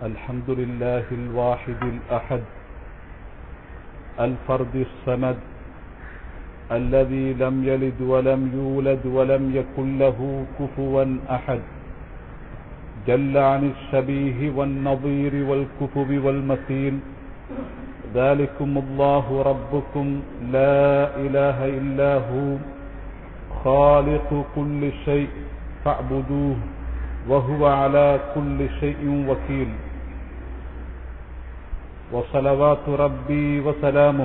الحمد لله الواحد الأحد الفرد الصمد الذي لم يلد ولم يولد ولم يكن له كفوا أحد جل عن الشبيه والنظير والكفب والمثيل ذلكم الله ربكم لا إله إلا هو خالق كل شيء فاعبدوه وهو على كل شيء وكيل وصلوات ربي وسلامه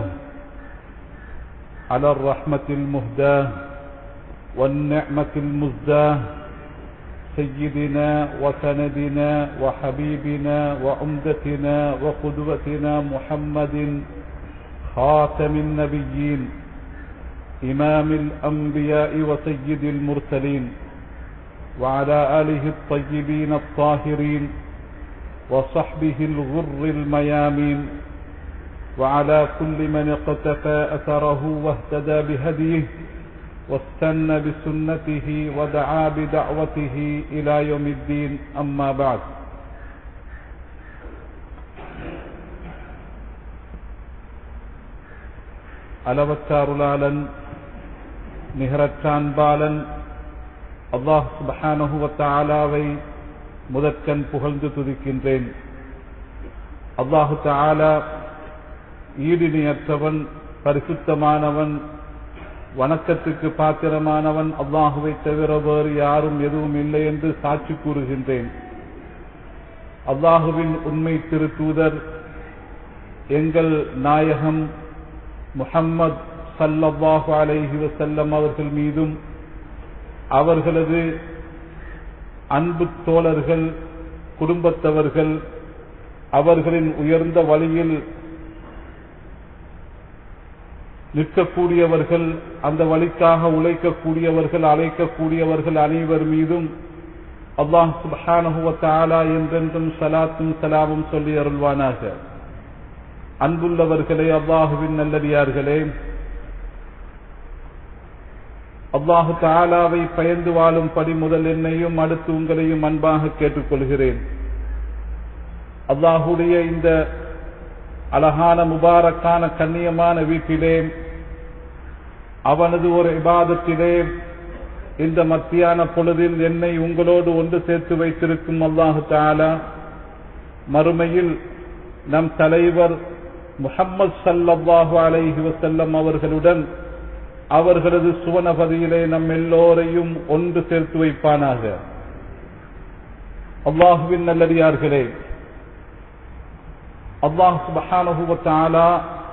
على الرحمة المهداة والنعمة المزداه سيدنا وسندنا وحبيبنا وعمدتنا وقدوتنا محمد خاتم النبيين إمام الأنبياء وسيد المرسلين وعلى آله الطيبين الطاهرين وصحبه الغر الميامين وعلى كل من اقتفى أثره واهتدى بهديه واستنى بسنته ودعا بدعوته إلى يوم الدين أما بعد அளவற்றாருளாளன் நிகரற்றான்பாலன் அல்லாஹ் சுபஹானஹுவத்தாலாவை முதற்கண் புகழ்ந்து துதிக்கின்றேன் அல்லாஹு தாலா ஈடினியற்றவன் பரிசுத்தமானவன் வணக்கத்துக்கு பாத்திரமானவன் அல்லாஹுவை தவிர வேறு யாரும் எதுவும் இல்லை என்று சாட்சி கூறுகின்றேன் அல்லாஹுவின் உண்மை திருத்தூதர் எங்கள் நாயகம் முஹம்மது சல்லல்லாஹு அலைஹி வசல்லம் அவர்கள் மீதும் அவர்களது அன்பு தோழர்கள் குடும்பத்தவர்கள் அவர்களின் உயர்ந்த வழியில் நிற்கக்கூடியவர்கள் அந்த வழிக்காக உழைக்கக்கூடியவர்கள் அழைக்கக்கூடியவர்கள் அனைவர் மீதும் அல்லாஹ் சுபஹானஹுவத்தாலா என்றென்றும் சலாத்தும் சலாமும் சொல்லி அருள்வானாக அன்புள்ளவர்களே அல்லாஹுவின் நல்லடியார்களே அல்லாஹு தாலாவை பயந்து வாழும் படி முதல் என்னையும் அடுத்து உங்களையும் அன்பாக கேட்டுக்கொள்கிறேன் அல்லாஹுடைய இந்த அழகான முபாரக்கான கண்ணியமான வீட்டிலே அவனது ஒரு இபாதத்திலே இந்த மத்தியான பொழுதில் என்னை உங்களோடு ஒன்று சேர்த்து வைத்திருக்கும் அல்லாஹு தாலா மறுமையில் நம் தலைவர் முகம்மது சல்லாஹு அலைஹி வசல்லம் அவர்களுடன் அவர்களது சுவனபதியிலே நம் எல்லோரையும் ஒன்று சேர்த்து வைப்பானாக அல்லாஹுவின் நல்லடியார்களே அல்லாஹ் சுபஹானுவத்தாலா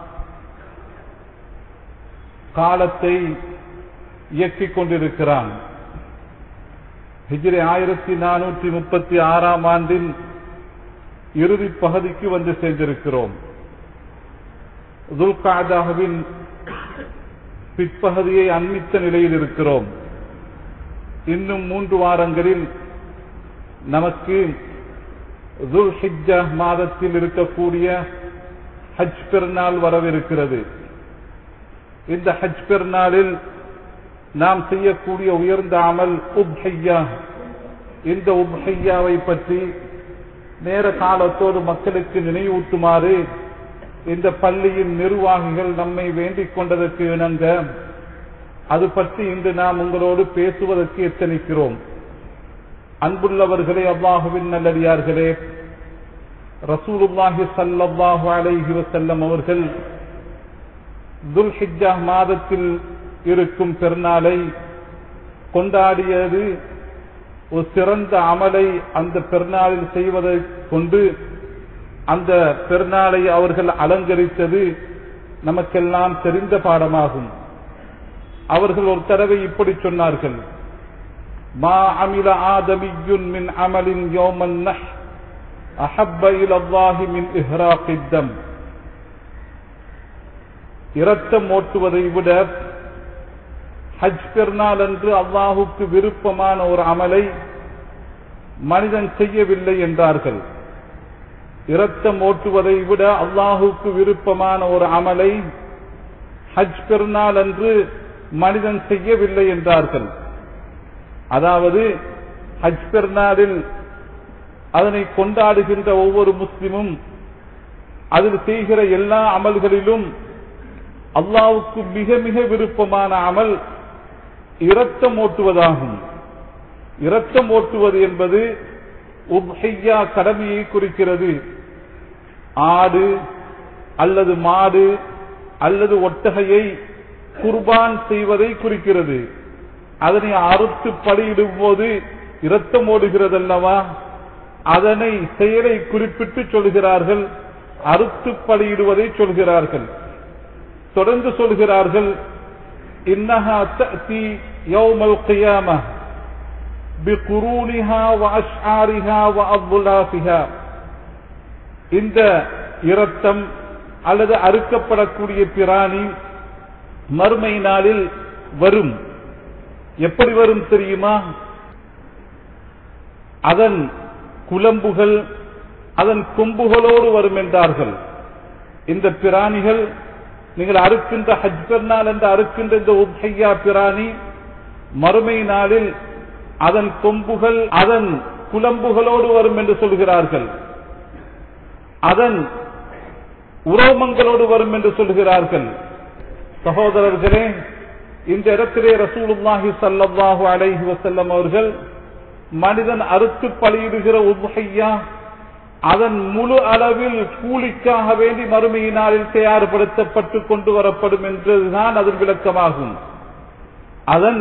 காலத்தை இயக்கிக் கொண்டிருக்கிறான் ஹிஜ்ரி ஆயிரத்தி நானூற்றி முப்பத்தி ஆறாம் ஆண்டின் இறுதி பகுதிக்கு வந்து சேர்ந்திருக்கிறோம் துல்காதாவின் பிற்பகுதியை அண்மித்த நிலையில் இருக்கிறோம் இன்னும் மூன்று வாரங்களில் நமக்கு துல் ஹிஜ்ஜா மாதத்தில் இருக்கக்கூடிய ஹஜ் பெருநாள் வரவிருக்கிறது இந்த ஹஜ் பெருநாளில் நாம் செய்யக்கூடிய உயர்ந்த அமல் உப்ஹையா இந்த உப்ஹையாவை பற்றி நேர காலத்தோடு மக்களுக்கு நினைவூட்டுமாறு இந்த பள்ளியின் நிர்வாகிகள் நம்மை வேண்டிக் கொண்டதற்கு இணங்க அது பற்றி இன்று நாம் உங்களோடு பேசுவதற்கு எத்தனிக்கிறோம் அன்புள்ளவர்களே அல்லாஹுவின் நல்லடியார்களே ரசூலுல்லாஹி சல்லாஹு அலைஹி வசல்லம் அவர்கள் துல்ஹிஜா மாதத்தில் இருக்கும் பெருநாளை கொண்டாடியது ஒரு சிறந்த அமலை அந்த பெருநாளில் செய்வதை கொண்டு அந்த பெருநாளை அவர்கள் அலங்கரித்தது நமக்கெல்லாம் தெரிந்த பாடமாகும் அவர்கள் ஒரு தடவை இப்படி சொன்னார்கள் மா அமில ஆதமியுன் மின் அமலின் யோமன் நஹ் அஹப்ப இலல்லாஹி மின் இஹ்ராகித்தம் இரத்தம் ஓட்டுவதை விட ஹஜ் பெருநாள் என்று அல்லாஹுக்கு விருப்பமான ஒரு அமலை மனிதன் செய்யவில்லை என்றார்கள் இரத்தம் ஓட்டுவதை விட அல்லாஹுக்கு விருப்பமான ஒரு அமலை ஹஜ் பெருநாள் என்று மனிதன் செய்யவில்லை என்றார்கள் அதாவது ஹஜ் பெருநாளில் அதனை கொண்டாடுகின்ற ஒவ்வொரு முஸ்லிமும் அதில் செய்கிற எல்லா அமல்களிலும் அல்லாவுக்கு மிக மிக விருப்பமான அமல் இரத்தம் ஓட்டுவதாகும் இரத்தம் ஓட்டுவது என்பது உப்ஹையா கடமையை குறிக்கிறது ஆடு அல்லது மாடு அல்லது ஒட்டகையை குர்பான் செய்வதை குறிக்கிறது அதனை அறுத்து பலியிடும் போது இரத்தம் ஓடுகிறது அல்லவா அதனை செயலை குறிப்பிட்டு சொல்கிறார்கள் அறுத்து பலியிடுவதை சொல்கிறார்கள் தொடர்ந்து சொல்கிறார்கள் இன்னஹா தஅதி யௌமல் கியாமah பிகுரூனிஹா வஅஷ்ஆரிஹா வஅضلافها இந்த இரத்தம் அல்லது அறுக்கப்படக்கூடிய பிராணி மறுமை நாளில் வரும் எப்படி வரும் தெரியுமா அதன் குலம்புகள் அதன் கொம்புகளோடு வரும் என்றார்கள் இந்த பிராணிகள் நீங்கள் அறுக்கின்ற ஹஜ் பெருநாள் என்று அறுக்கின்ற இந்த உப்ஹையா பிராணி மறுமை நாளில் அதன் கொம்புகள் அதன் குலம்புகளோடு வரும் என்று சொல்கிறார்கள் அதன் உரோமங்களோடு வரும் என்று சொல்கிறார்கள் சகோதரர்களே இந்த இடத்திலே ரசூலுல்லாஹி ஸல்லல்லாஹு அலைஹி வஸல்லம் அவர்கள் மனிதன் அறுத்து பலியிடுகிற உத்ஹையா அதன் முழு அளவில் கூலிக்காக வேண்டி மறுமையினாலில் தயார்படுத்தப்பட்டு கொண்டு வரப்படும் என்றுதான் அதன் விளக்கமாகும் அதன்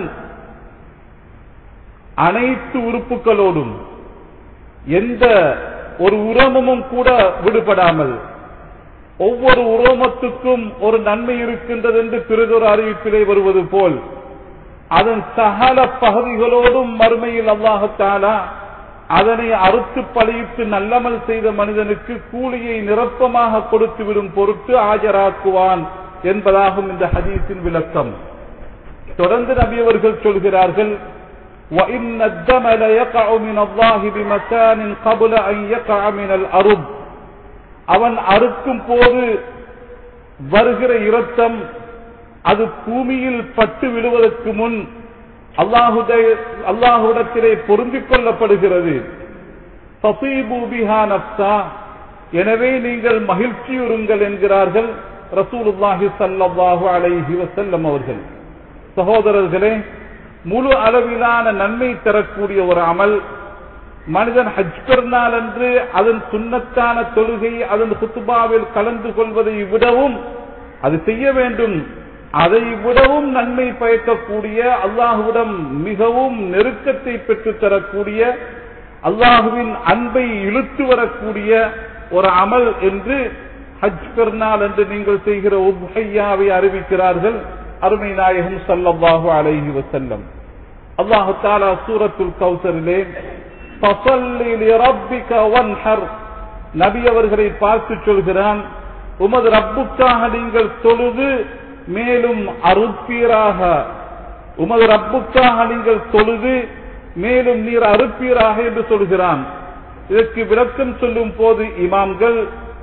அனைத்து உறுப்புகளோடும் எந்த ஒரு உரமும் கூட விடுபடாமல் ஒவ்வொரு உரோமத்துக்கும் ஒரு நன்மை இருக்கின்றது என்று பிறதொரு அறிவிப்பிலே வருவது போல் அதன் சகல பகுதிகளோடும் மறுமையில் அல்லாஹத்தாலா அதனை அறுத்து பழியிட்டு நல்லமல் செய்த மனிதனுக்கு கூலியை நிரப்பமாக கொடுத்து விடும் பொருட்டு ஆஜராக்குவான் என்பதாகும் இந்த ஹதீஸின் விளக்கம் தொடர்ந்து நபி அவர்கள் சொல்கிறார்கள் وَإِنَّ الدَّمَ لَيَقَعُ مِنَ اللَّهِ بِمَكَانٍ قَبْلَ أَن يَقَعَ مِنَ الْأَرُضِ அவன் அறுக்கும் போது வருகிற இரத்தம் அது பூமியில் பட்டு விடுவதற்கு முன் அல்லாஹுடைய அல்லாஹுடத்திலே பொருந்திக் கொள்ளப்படுகிறது ஃபசீபு பிஹா நஃப்ஸா. எனவே நீங்கள் மகிழ்ச்சியுறுங்கள் என்கிறார்கள் ரசூலுல்லாஹி ஸல்லல்லாஹு அலைஹி வஸல்லம் அவர்கள் சகோதரர்களே முழு அளவிலான நன்மை தரக்கூடிய ஒரு அமல் மனிதன் ஹஜ் பெருநாள் என்று அதன் சுண்ணத்தான தொழுகை அதன் குத்துபாவில் கலந்து கொள்வதை விடவும் அது செய்ய வேண்டும் அதை விடவும் நன்மை பயக்கக்கூடிய அல்லாஹுவிடம் மிகவும் நெருக்கத்தை பெற்றுத் தரக்கூடிய அல்லாஹுவின் அன்பை இழுத்து வரக்கூடிய ஒரு அமல் என்று ஹஜ் பெருநாள் என்று நீங்கள் செய்கிற உப்ஹையாவை அறிவிக்கிறார்கள் அருமை நாயகம் ஸல்லல்லாஹு அலைஹி வஸல்லம் அல்லாஹு தஆலா சூரத்துல் கௌசரிலே ஃபஸல்லி லிரப்பிக வன்ஹர் நபி அவர்களை பார்த்து சொல்கிறான் உமது ரப்புக்காக நீங்கள் தொழுது மேலும் அறுப்பீராக உமது ரப்புக்காக நீங்கள் தொழுது மேலும் நீர் அறுப்பீராக என்று சொல்கிறான் இதற்கு விளக்கம் சொல்லும் போது இமாம்கள்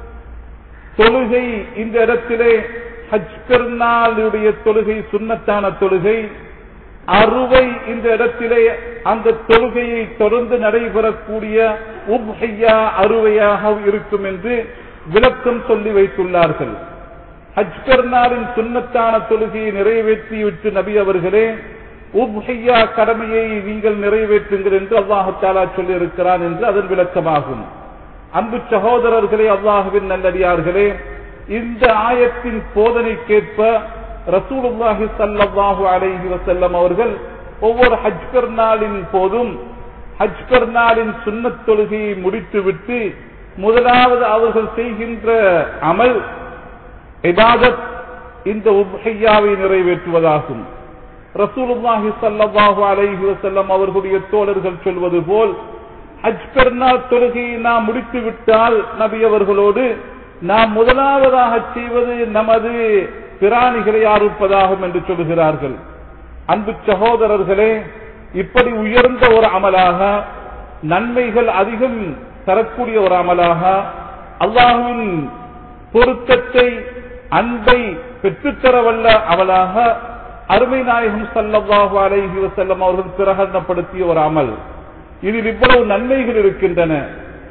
தொழுகை இந்த இடத்திலே ஹஜ் பெருநாளுடைய தொழுகை சுண்ணத்தான தொழுகை அறுவை இந்த இடத்திலே அந்த தொழுகையை தொடர்ந்து நடைபெறக்கூடிய உப்ஹையா அறுவையாக இருக்கும் என்று விளக்கம் சொல்லி வைத்துள்ளார்கள் ஹஜ் பெருநாளின் சுண்ணத்தான தொழுகையை நிறைவேற்றிவிட்டு நபி அவர்களே உப்ஹையா கடமையை நீங்கள் நிறைவேற்றுங்கள் என்று அல்லாஹாலா சொல்லி இருக்கிறான் என்று அதன் விளக்கமாகும் அன்பு சகோதரர்களே அல்லாஹுவின் நல்லடியார்களே இந்த ஆயத்தின் போதனைக்கேற்ப ரசூலுல்லாஹி ஸல்லல்லாஹு அலைஹி வஸல்லம் அவர்கள் ஒவ்வொரு ஹஜ் பெருநாளின் போதும் ஹஜ் பெருநாளின் சுன்னத் தொழுகையை முடித்துவிட்டு முதலாவது அவர்கள் செய்கின்ற அமல் இபாதத் இந்த உப்ஹையாவை நிறைவேற்றுவதாகும் ரசூலுல்லாஹி ஸல்லல்லாஹு அலைஹி வஸல்லம் அவர்களுடைய தோழர்கள் சொல்வது போல் ஹஜ் பெருநாள் தொழுகையை நாம் முடித்து விட்டால் நபி அவர்களோடு நாம் முதலாவதாக செய்வது நமது பிராணிகளை அறுப்பதாகும் என்று சொல்கிறார்கள் அன்பு சகோதரர்களே இப்படி உயர்ந்த ஒரு அமலாக நன்மைகள் அதிகம் தரக்கூடிய ஒரு அமலாக அல்லாஹுவின் பொருத்தத்தை அன்பை பெற்றுத்தரவல்ல அவளாக அருமை நாயகம் சல்லல்லாஹு அலைஹி வஸல்லம் அவர்கள் பிரகடனப்படுத்திய ஒரு அமல் இதில் இவ்வளவு நன்மைகள் இருக்கின்றன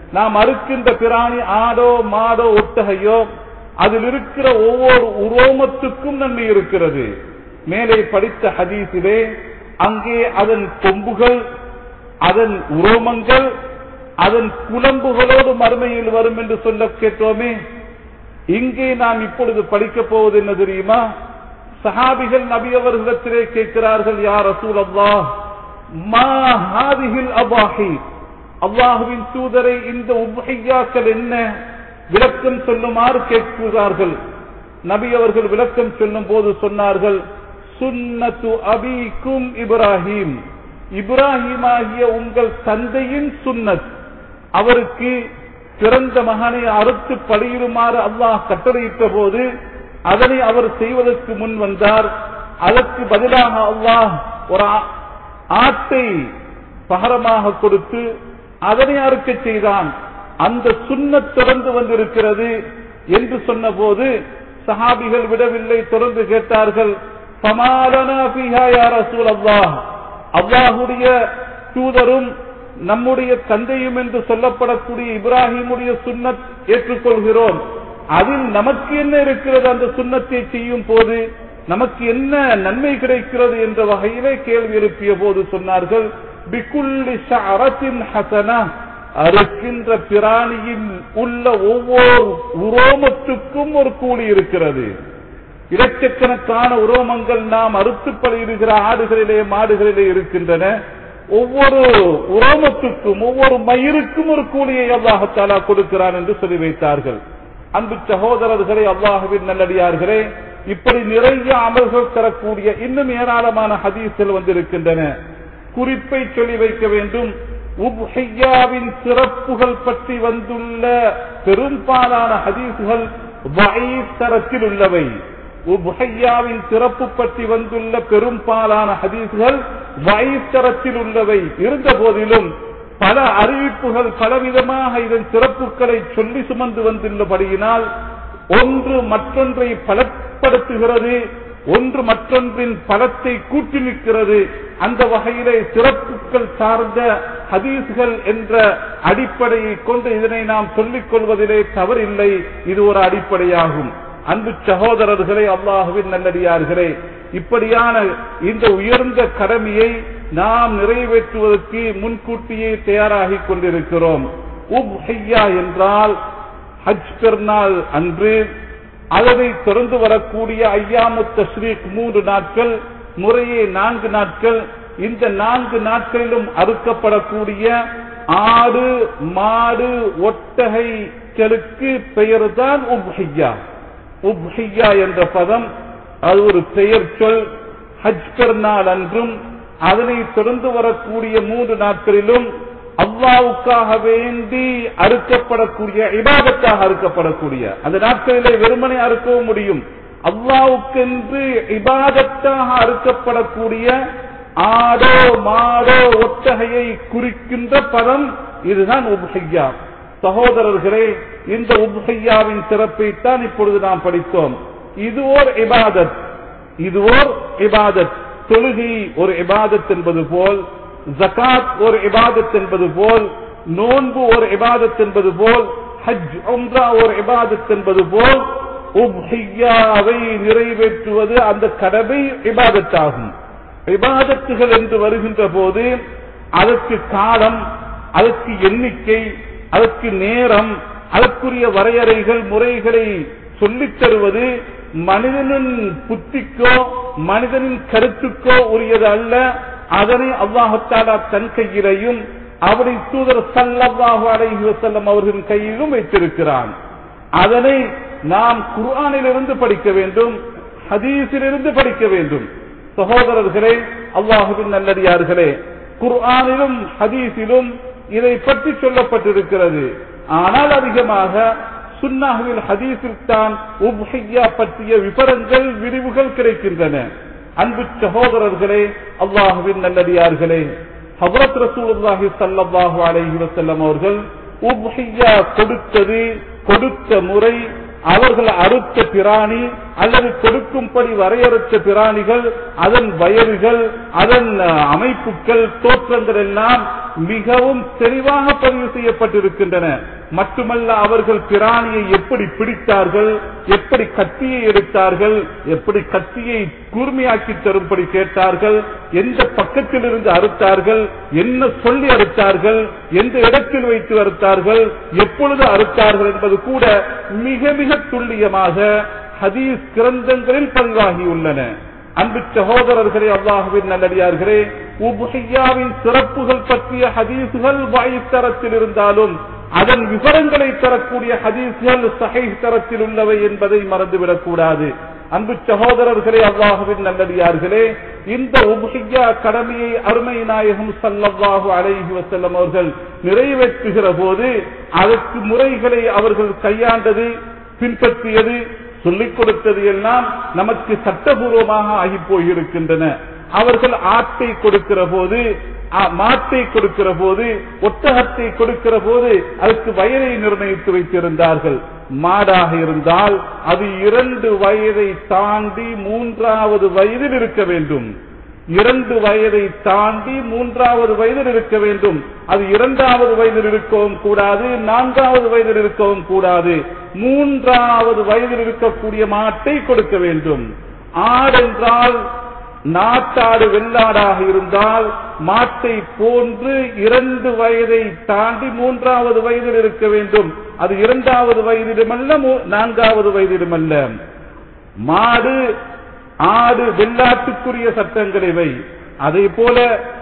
நாம் அறுக்கின்ற பிராணி ஆடோ மாடோ ஒட்டகையோ அதில் இருக்கிற ஒவ்வொரு உரோமத்துக்கும் நன்மை இருக்கிறது மேலே படித்த ஹதீஸிலே அங்கே அதன் கொம்புகள் அதன் உரோமங்கள் அதன் குழம்புகளோடு மறுமையில் வரும் என்று சொல்ல கேட்டோமே இங்கே நாம் இப்பொழுது படிக்கப் போவது என்ன தெரியுமா சஹாபிகள் நபி அவர்களிடத்திலே கேட்கிறார்கள் யார் ரசூல் அல்லாஹ் மா ஹாதிஹில் அபாஹி அல்லாஹுவின் தூதரை இந்த உபஹையாக்கள் என்ன விளக்கம் சொல்லுமாறு கேட்கிறார்கள் நபி அவர்கள் விளக்கம் சொல்லும் போது சொன்னார்கள் சுன்னத்து அபிக்கும் இப்ராஹிம் இப்ராஹிம் ஆகிய உங்கள் தந்தையின் சுன்னத் அவருக்கு பிறந்த மகனை அறுத்து பலியிடுமாறு அல்லாஹ் கட்டளையிட்ட போது அதனை அவர் செய்வதற்கு முன் வந்தார் அதற்கு பதிலாக அல்லாஹ் ஒரு ஆட்டை பகரமாக கொடுத்து அதனை அறுக்க செய்தான் அந்த சுண்ணத் தொடர்ந்து வந்திருக்கிறது என்று சொன்னபோது சஹாபிகள் விடவில்லை தொடர்ந்து கேட்டார்கள் அல்லாஹ் அல்லாஹுடைய தூதரும் நம்முடைய தந்தையும் என்று சொல்லப்படக்கூடிய இப்ராஹிமுடைய சுண்ணத் ஏற்றுக்கொள்கிறோம் அதில் நமக்கு என்ன இருக்கிறது அந்த சுண்ணத்தை செய்யும் போது நமக்கு என்ன நன்மை கிடைக்கிறது என்ற வகையிலே கேள்வி எழுப்பிய போது சொன்னார்கள் பிக்குள்ளி ஷஅரத்தின் ஹசனா அறுக்கின்ற பிராணியில் உள்ள ஒவ்வொரு உரோமத்துக்கும் ஒரு கூலி இருக்கிறது இலட்சக்கணக்கான உரோமங்கள் நாம் அறுத்து பலியிடுகிற ஆடுகளிலே மாடுகளிலே இருக்கின்றன ஒவ்வொரு உரோமத்துக்கும் ஒவ்வொரு மயிருக்கும் ஒரு கூலியை அல்லாஹத்தாலா கொடுக்கிறான் என்று சொல்லி வைத்தார்கள் அன்பு சகோதரர்களே அல்லாஹுவின் நல்லடியார்களே இப்படி நிறைய அமல்கள் தரக்கூடிய இன்னும் ஏராளமான ஹதீஸ்கள் வந்திருக்கின்றன குறிப்பை சொல்லி வைக்க வேண்டும் உப்ஹையாவின் சிறப்புகள் பற்றி வந்துள்ள பெரும்பாலான ஹதீசுகள் தரத்தில் உள்ளவை உப்ஹையாவின் சிறப்பு பற்றி வந்துள்ள பெரும்பாலான ஹதீசுகள் வயத்தரத்தில் உள்ளவை இருந்த போதிலும் பல அறிவிப்புகள் பலவிதமாக இதன் சிறப்புகளை சொல்லி சுமந்து வந்துள்ளபடியினால் ஒன்று மற்றொன்றை பலப்படுத்துகிறது ஒன்று மற்றொன்றின் பலத்தை கூட்டி நிற்கிறது அந்த வகையிலே சிறப்புகள் சார்ந்த ஹதீஸ்கள் என்ற அடிப்படையை கொண்டு இதனை நாம் சொல்லிக் கொள்வதிலே தவறில்லை இது ஒரு அடிப்படையாகும் அன்பு சகோதரர்களே அல்லாஹுவின் நல்லடியார்களே இப்படியான இந்த உயர்ந்த கடமையை நாம் நிறைவேற்றுவதற்கு முன்கூட்டியே தயாராகிக் கொண்டிருக்கிறோம் உப் என்றால் ஹஜ் பெருநாள் அன்று அதனை தொடர்ந்து வரக்கூடிய ஐயாமு தஸ்ரீக் மூன்று நாட்கள் முறையே நான்கு நாட்கள் இந்த நான்கு நாட்களிலும் அறுக்கப்படக்கூடிய ஆடு மாடு ஒட்டகைகளுக்கு பெயர்தான் உப்ஹையா உப்ஹையா என்ற பதம் அது ஒரு பெயர் சொல் ஹஜ் பெருநாள் அன்றும் அதனை தொடர்ந்து வரக்கூடிய மூன்று நாட்களிலும் அல்லாவுக்காக வேண்டி அறுக்கப்படக்கூடிய இபாதத்தாக அறுக்கப்படக்கூடிய அந்த நாட்களிலே வெறுமனை அறுக்கவும் முடியும் அல்லாவுக்கென்று இபாதத்தாக அறுக்கப்படக்கூடிய ஆடோ மாடோ ஒட்டகையை குறிக்கின்ற பதம் இதுதான் உப்ஹையா சகோதரர்களே இந்த உப்ஹையாவின் சிறப்பை தான் இப்பொழுது நாம் படித்தோம் இது ஓர் இபாதத் இது ஓர் இபாதத் தொழுகை ஒரு இபாதத் என்பது போல் ஜகாத் ஒரு இபாதத் என்பது போல் நோன்பு ஒரு இபாதத் என்பது போல் ஹஜ் உம்ரா ஒரு இபாதத் என்பது போல் உப்ஹியாவை நிறைவேற்றுவது அந்த கடமை இபாதத்தாகும் இபாதத்துகள் என்று வருகின்ற போது அதற்கு காலம் அதற்கு எண்ணிக்கை அதற்கு நேரம் அதற்குரிய வரையறைகள் முறைகளை சொல்லித் தருவது மனிதனின் புத்திக்கோ மனிதனின் கருத்துக்கோ உரியது அல்ல அதனை அல்லாஹத்தாலா தன் கையிலையும் அவரை தூதர் சல்லல்லாஹு அலைஹி வஸல்லம் அவர்களின் கையிலும் வைத்திருக்கிறான் அதனை நாம் குர்ஆனிலிருந்து படிக்க வேண்டும் ஹதீஸிலிருந்து படிக்க வேண்டும் சகோதரர்களே அல்லாஹுவின் நல்லடியார்களே குர்ஆனிலும் ஹதீஸிலும் இதை பற்றி சொல்லப்பட்டிருக்கிறது ஆனால் அதிகமாக சுன்னாஹுவில் ஹதீஸில் தான் உப்ஹையா பற்றிய விவரங்கள் விரிவுகள் கிடைக்கின்றன அன்பு சகோதரர்களே அல்லாஹுவின் நல்லடியார்களே ஹபரத் ரசூலுல்லாஹி ஸல்லல்லாஹு அலைஹி வஸல்லம் அவர்கள் உப்ஹியா கொடுத்தது கொடுத்த முறை அவர்கள் அறுத்த பிராணி அல்லது கொடுக்கும்படி வரையறுத்த பிராணிகள் அதன் வயல்கள் அதன் அமைப்புகள் தோற்றங்கள் எல்லாம் மிகவும் தெளிவாக பதிவு செய்யப்பட்டிருக்கின்றன மட்டுமல்ல அவர்கள் பிராணியை எப்படி பிடித்தார்கள் எப்படி கத்தியை எடுத்தார்கள் எப்படி கத்தியை கூர்மையாக்கி தரும்படி கேட்டார்கள் எந்த பக்கத்தில் இருந்து அறுத்தார்கள் என்ன சொல்லி அறுத்தார்கள் எந்த இடத்தில் வைத்து அறுத்தார்கள் எப்பொழுது அறுத்தார்கள் என்பது கூட மிக மிக துல்லியமாக ஹதீஸ் கிரந்தங்களில் பதிவாகியுள்ளன அன்பு சகோதரர்களே அல்லாஹுவின் நல்லடியார்களே உபுஹையாவின் சிறப்புகள் பற்றிய ஹதீசுகள் வாயுத்தரத்தில் தரத்தில் இருந்தாலும் அதன் விவரங்களை தரக்கூடிய ஹதீஸ்கள் சகை தரத்தில் உள்ளவை என்பதை மறந்துவிடக் கூடாது அன்பு சகோதரர்களே அல்லாஹுவின் நல்லடியார்களே இந்த உபுஹையா கடமையை அருமை நாயகம் சல்லல்லாஹு அலைஹி வசல்லம் அவர்கள் நிறைவேற்றுகிற போது அதற்கு முறைகளை அவர்கள் கையாண்டது பின்பற்றியது சொல்லிக் கொடுத்தது எல்லாம் நமக்கு சட்டபூர்வமாக ஆகி போயிருக்கின்றன அவர்கள் ஆட்டை கொடுக்கிற போது மாட்டை கொடுக்கிற போது ஒட்டகத்தை கொடுக்கிற போது அதற்கு வயதை நிர்ணயித்து வைத்திருந்தார்கள் மாடாக இருந்தால் அது இரண்டு வயதை தாண்டி மூன்றாவது வயதில் இருக்க வேண்டும் இரண்டு வயதை தாண்டி மூன்றாவது வயதில் இருக்க வேண்டும் அது இரண்டாவது வயதில் இருக்கவும் கூடாது நான்காவது வயதில் இருக்கவும் கூடாது மூன்றாவது வயதில் இருக்கக்கூடிய மாட்டை கொடுக்க வேண்டும் ஆடென்றால் நாட்டாடு வெள்ளாடாக இருந்தால் மாட்டை போன்று இரண்டு வயதை தாண்டி மூன்றாவது வயதில் இருக்க வேண்டும் அது இரண்டாவது வயதிலுமல்ல நான்காவது வயதிலுமல்ல மாடு ஆடு வெள்ளாட்டுக்குரிய சட்டங்கள் இவை அதே போல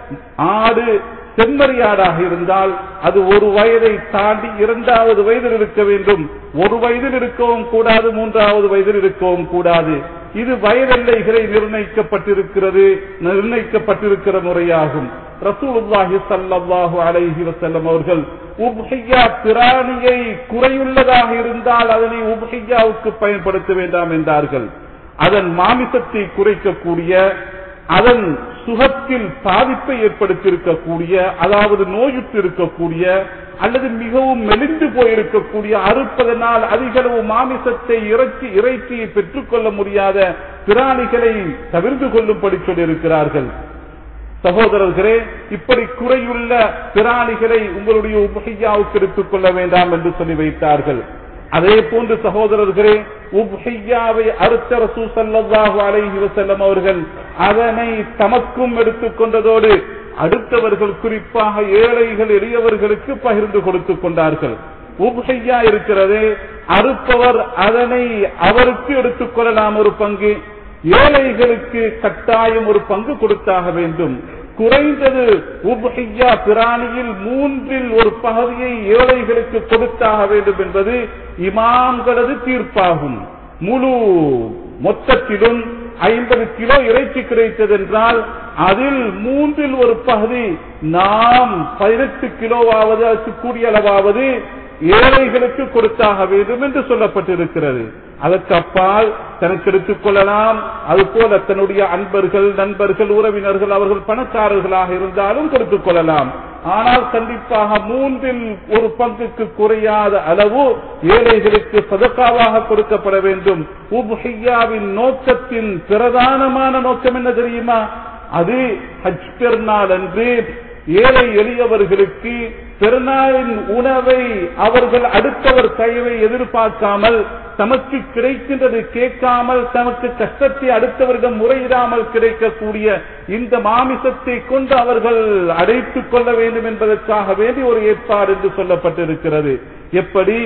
ஆடு செம்மறியாடாக இருந்தால் அது ஒரு வயதை தாண்டி இரண்டாவது வயதில் இருக்க வேண்டும் ஒரு வயதில் இருக்கவும் கூடாது மூன்றாவது வயதில் இருக்கவும் கூடாது இது வயதெல்லைகளை நிர்ணயிக்கப்பட்டிருக்கிறது நிர்ணயிக்கப்பட்டிருக்கிற முறையாகும் ரசூலுல்லாஹி சல்லாஹூ அலைஹி வசல்லம் அவர்கள் உப்ஹையா பிராணியை குறையுள்ளதாக இருந்தால் அதனை உப்ஹையாவுக்கு பயன்படுத்த வேண்டாம் என்றார்கள் அதன் மாமிசத்தை குறைக்கக்கூடிய அதன் சுகத்தில் பாதிப்பை ஏற்படுத்தியிருக்கக்கூடிய அதாவது நோயுற்று இருக்கக்கூடிய அல்லது மிகவும் மெலிந்து போயிருக்கக்கூடிய அறுப்பதனால் அதிகளவு மாமிசத்தை இறைச்சி இறைச்சியை பெற்றுக்கொள்ள முடியாத பிராணிகளை தவிர்த்து கொள்ளும்படி சொல்லியிருக்கிறார்கள் சகோதரர்களே இப்படி குறையுள்ள பிராணிகளை உங்களுடைய உபகையாவுக்கு எடுத்துக் கொள்ள வேண்டாம் என்று சொல்லி வைத்தார்கள் அதே போன்று சகோதரர்களே உப்ஹையாவை அறுத்த ரசூ சல்லாஹூ அலைஹி வசல்லம் அவர்கள் அதனை தமக்கும் எடுத்துக்கொண்டதோடு அடுத்தவர்கள் குறிப்பாக ஏழைகள் எளியவர்களுக்கு பகிர்ந்து கொடுத்துக் கொண்டார்கள் உப்ஹையா இருக்கிறது அறுப்பவர் அதனை அவருக்கு எடுத்துக் கொள்ளலாம் ஒரு பங்கு ஏழைகளுக்கு கட்டாயம் ஒரு பங்கு கொடுத்தாக வேண்டும் குறைந்தது உப்ஹையா பிராணியில் மூன்றில் ஒரு பகுதியை ஏழைகளுக்கு கொடுத்தாக வேண்டும் என்பது இமாம்களது தீர்ப்பாகும் முழு மொத்தத்திலும் ஐம்பது கிலோ இறைச்சி கிடைத்தது என்றால் அதில் மூன்றில் ஒரு பகுதி நாம் பதினெட்டு கிலோவாவது அதுக்கு கூடிய அளவாவது ஏழைகளுக்கு கொடுத்தாக வேண்டும் என்று சொல்லப்பட்டிருக்கிறது அதற்கு அப்பால் தனக்கு எடுத்துக் கொள்ளலாம் அதுபோல தன்னுடைய அன்பர்கள் நண்பர்கள் உறவினர்கள் அவர்கள் பணக்காரர்களாக இருந்தாலும் கொடுத்துக் கொள்ளலாம் ஆனால் கண்டிப்பாக மூன்றில் ஒரு பங்குக்கு குறையாத அளவு ஏழைகளுக்கு சதக்காவாக கொடுக்கப்பட வேண்டும் உப்ஹையாவின் நோக்கத்தின் பிரதானமான நோக்கம் என்ன தெரியுமா அது ஹஜ் பெருநாள் அன்று ஏழை எளியவர்களுக்கு பெருநாளின் உணவை அவர்கள் அடுத்தவர் தயவை எதிர்பார்க்காமல் தமக்கு கிடைக்கின்றது கேட்காமல் தமக்கு கஷ்டத்தை அடுத்தவரிடம் முறையிடாமல் கிடைக்கக்கூடிய இந்த மாமிசத்தை கொண்டு அவர்கள் அடைத்துக் கொள்ள வேண்டும் என்பதற்காக வேண்டி ஒரு ஏற்பாடு என்று சொல்லப்பட்டிருக்கிறது எப்படி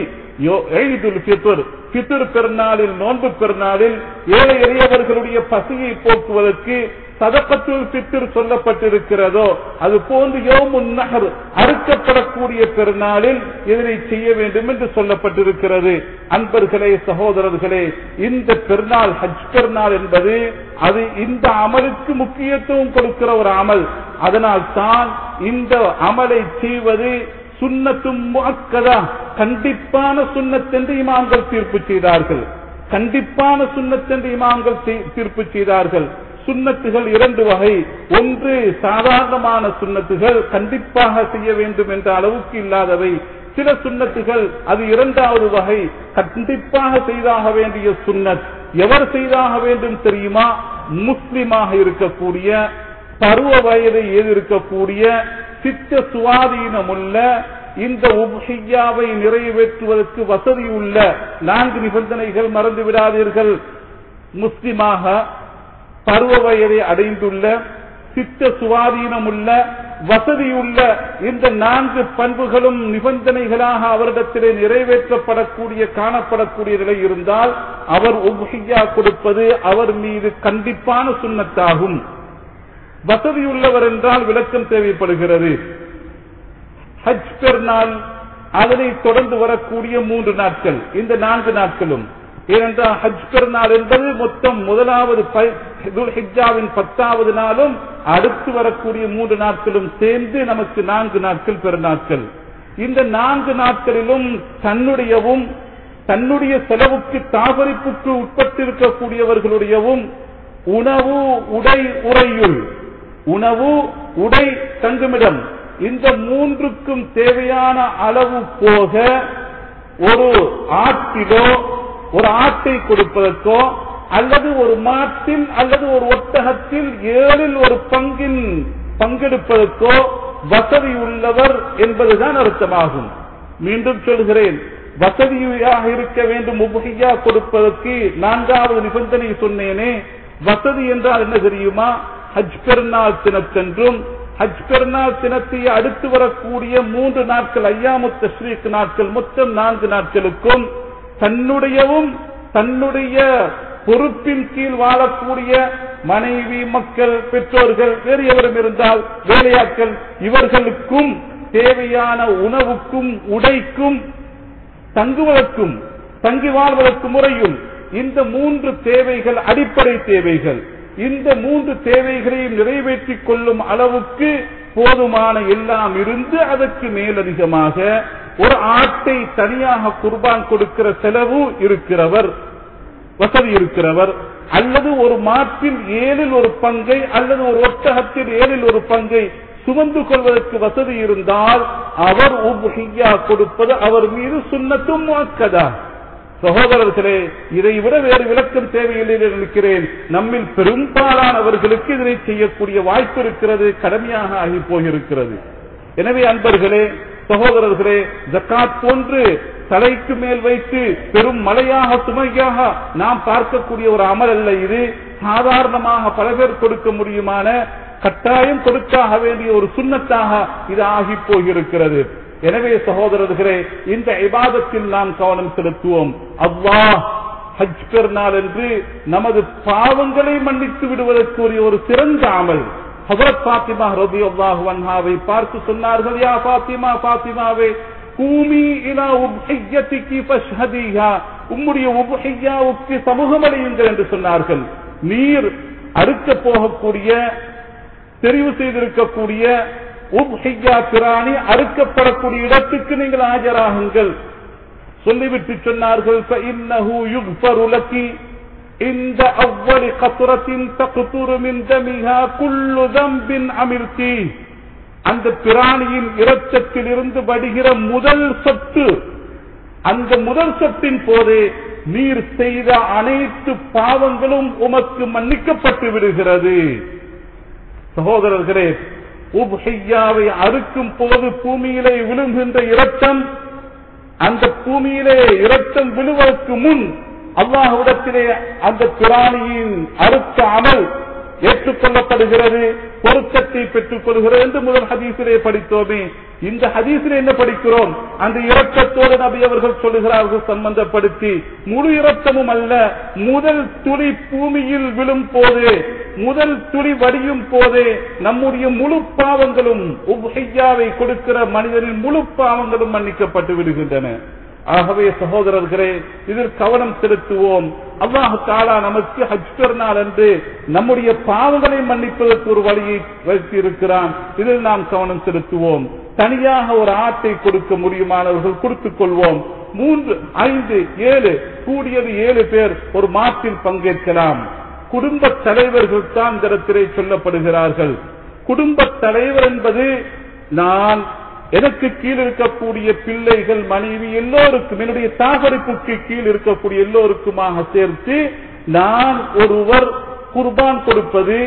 பித்துர் பெருநாளில் நோன்பு பெருநாளில் ஏழை எளியவர்களுடைய பசியை போக்குவதற்கு சதப்பத்துள் பித்திர் சொல்லப்பட்டிருக்கிறதோ அது போன்று யோமுன் நகர் அறுக்கப்படக்கூடிய பெருநாளில் இதனை செய்ய வேண்டும் என்று சொல்லப்பட்டிருக்கிறது அன்பர்களே சகோதரர்களே இந்த பெருநாள் ஹஜ் பெருநாள் என்பது அது இந்த அமலுக்கு முக்கியத்துவம் கொடுக்கிற ஒரு அமல் அதனால் தான் இந்த அமலை செய்வது சுண்ணத்தும் முக்கதா கண்டிப்பான சுண்ணத்தென்று இமாம்கள் தீர்ப்பு செய்தார்கள் கண்டிப்பான சுண்ணத்தென்று இமாம்கள் தீர்ப்பு செய்தார்கள் சுண்ணத்துகள் இரண்டு வகை ஒன்று சாதாரணமான சுண்ணத்துகள் கண்டிப்பாக செய்ய வேண்டும் என்ற அளவுக்கு இல்லாதவை சில சுண்ணத்துகள் அது இரண்டாவது வகை கண்டிப்பாக செய்தாக வேண்டிய சுண்ணத் எவர் செய்தாக வேண்டும் தெரியுமா முஸ்லிமாக இருக்கக்கூடிய பருவ வயதை இருக்கக்கூடிய சித்த சுவாதீனமுள்ள இந்த உபஹியாவை நிறைவேற்றுவதற்கு வசதி உள்ள நான்கு நிபந்தனைகள் மறந்து விடாதீர்கள் முஸ்லிமாக பருவ வயதை அடைந்துள்ள சித்த சுவாதீனமுள்ள வசதியுள்ள இந்த நான்கு பண்புகளும் நிபந்தனைகளாக அவரிடத்திலே நிறைவேற்றப்படக்கூடிய காணப்படக்கூடிய நிலை இருந்தால் அவர் உபஹியா கொடுப்பது அவர் மீது கண்டிப்பான சுண்ணத்தாகும் வசதியுள்ளவர் என்றால் விளக்கம் தேவைப்படுகிறது ஹஜ் பெருநாள் அதனை தொடர்ந்து வரக்கூடிய மூன்று நாட்கள் இந்த நான்கு நாட்களும் ஏனென்றால் ஹஜ் பெருநாள் என்பது மொத்தம் முதலாவது ஹிஜாவின் பத்தாவது நாளும் அடுத்து வரக்கூடிய மூன்று நாட்களும் சேர்ந்து நமக்கு நான்கு நாட்கள் பெருநாட்கள் இந்த நான்கு நாட்களிலும் தன்னுடையவும் தன்னுடைய செலவுக்கு தாபரிப்புக்கு உட்பட்டிருக்கக்கூடியவர்களுடையவும் உணவு உடை உறையுள் உணவு உடை தங்குமிடம் இந்த மூன்றுக்கும் தேவையான அளவு போக ஒரு ஆட்டிலோ ஒரு ஆட்டை கொடுப்பதற்கோ அல்லது ஒரு மாட்டில் அல்லது ஒரு ஒட்டகத்தில் ஏழில் ஒரு பங்கின் பங்கெடுப்பதற்கோ வசதி உள்ளவர் என்பதுதான் அர்த்தமாகும் மீண்டும் சொல்கிறேன் வசதியாக இருக்க வேண்டும் உபகையா கொடுப்பதற்கு நான்காவது நிபந்தனை சொன்னேனே வசதி என்றால் என்ன தெரியுமா ஹஜ் பெருநாள் தினத்தென்றும் ஹஜ் பெருநாள் தினத்தை அடுத்து வரக்கூடிய மூன்று நாட்கள் ஐயாமுத்த ஸ்ரீக் நாட்கள் மொத்தம் நான்கு நாட்களுக்கும் தன்னுடையவும் தன்னுடைய பொறுப்பின் கீழ் வாழக்கூடிய மனைவி மக்கள் பெற்றோர்கள் வேறு எவரும் இருந்தால் வேலையாட்கள் இவர்களுக்கும் தேவையான உணவுக்கும் உடைக்கும் தங்குவதற்கும் தங்கி வாழ்வதற்கு முறையும் இந்த மூன்று தேவைகள் அடிப்படை தேவைகள் இந்த மூன்று தேவைகளையும் நிறைவேற்றிக் கொள்ளும் அளவுக்கு போதுமான எல்லாம் இருந்து அதற்கு மேலதிகமாக ஒரு ஆட்டை தனியாக குர்பான் கொடுக்கிற செலவு இருக்கிறவர் வசதி இருக்கிறவர் அல்லது ஒரு மாட்டில் ஏழில் ஒரு பங்கை அல்லது ஒரு ஒட்டகத்தில் ஏழில் ஒரு பங்கை சுமந்து கொள்வதற்கு வசதி இருந்தால் அவர் உப்ஹியா கொடுப்பது அவர் மீது சுண்ணத்தும் வாக்கதா சகோதரர்களே இதை விட வேறு விளக்கம் தேவையில்லை என்று நினைக்கிறேன் நம்மில் பெரும்பாலானவர்களுக்கு இதனை செய்யக்கூடிய வாய்ப்பு இருக்கிறது கடமையாக ஆகி போயிருக்கிறது எனவே அன்பர்களே சகோதரர்களே ஜக்காத் போன்று தலைக்கு மேல் வைத்து பெரும் மலையாக சுமையாக நாம் பார்க்கக்கூடிய ஒரு அமல் அல்ல இது சாதாரணமாக பல பேர் கொடுக்க முடியுமான கட்டாயம் கொடுத்தாக வேண்டிய ஒரு சுண்ணத்தாக இது ஆகி போயிருக்கிறது எனவே சகோதரர்களே இந்த இபாதத்தில் நாம் கவனம் செலுத்துவோம் அல்லாஹ் ஹஜ் பெருநாள் என்று நமது பாவங்களை மன்னித்து விடுவதற்குரிய ஒரு சிறந்த அமல் ஹசரத் பாத்திமா ரபி அல்லாஹு அன்ஹாவை பார்த்து சொன்னார்கள் யா பாத்திமா பாத்திமாவே கூமி இலா உப்ஹியத்திக்கு ஃபஷ்ஹதிஹா உம்முடைய உப்ஹியாவுக்கு சமூகமடையுங்கள் என்று சொன்னார்கள் நீர் அறுக்க போகக்கூடிய தெரிவு செய்திருக்கக்கூடிய உப்ஹியா பிராணி அறுக்கப்படக்கூடிய இடத்துக்கு நீங்கள் ஆஜராகுங்கள் சொல்லிவிட்டு சொன்னார்கள் فإنه يغفر لك عند أول قطرة تقطر من دمها كل ذنب عملتيه அந்த பிராணியின் இரத்தத்தில் இருந்து வடிகிற முதல் சொட்டு அந்த முதல் சொட்டின் போதே நீர் செய்த அனைத்து பாவங்களும் உமக்கு மன்னிக்கப்பட்டு விடுகிறது சகோதரர்களே உப்ஹையாவை அறுக்கும் போது பூமியிலே விழுகின்ற இரத்தம் அந்த பூமியிலே இரத்தம் விழுவதற்கு முன் அல்லாஹ்விடத்திலே அந்த பிராணியின் அறுத்த அமல் ஏற்றுக்கொள்ளப்படுகிறது பொருத்தத்தை பெற்றுக் கொள்கிறது என்று முதல் ஹதீஸிலே படித்தோமே இந்த ஹதீஸில் என்ன படிக்கிறோம் அந்த இரத்தத்தோடு நபி அவர்கள் சொல்லுகிறார்கள் சம்பந்தப்படுத்தி முழு இரத்தமும் அல்ல முதல் துளி பூமியில் விழும் போது முதல் துளி வடியும் போதே நம்முடைய முழு பாவங்களும் உப்ஹையாவை கொடுக்கிற மனிதனின் முழு பாவங்களும் மன்னிக்கப்பட்டு விடுகின்றன ஆகவே சகோதரர்களே இதில் கவனம் செலுத்துவோம் அல்லாஹு தாலா நமக்கு ஹஜ் பெருநாள் என்று நம்முடைய பாவங்களை மன்னிப்பதற்கு ஒரு வழியை வைத்திருக்கிறான் இதில் நாம் கவனம் செலுத்துவோம் தனியாக ஒரு ஆட்டை கொடுக்க முடியுமானவர்கள் கொடுத்துக் கொள்வோம் மூன்று ஐந்து ஏழு கூடியது ஏழு பேர் ஒரு மாட்டில் பங்கேற்கலாம் குடும்ப தலைவர்கள் தான் இந்த இடத்திலே சொல்லப்படுகிறார்கள் குடும்ப தலைவர் என்பது நான் எனக்கு கீழ் இருக்கக்கூடிய பிள்ளைகள் மனைவி எல்லோருக்கும் என்னுடைய தாகரிப்புக்கு கீழ் இருக்கக்கூடிய எல்லோருக்குமாக சேர்த்து நான் ஒருவர் குர்பான் கொடுப்பது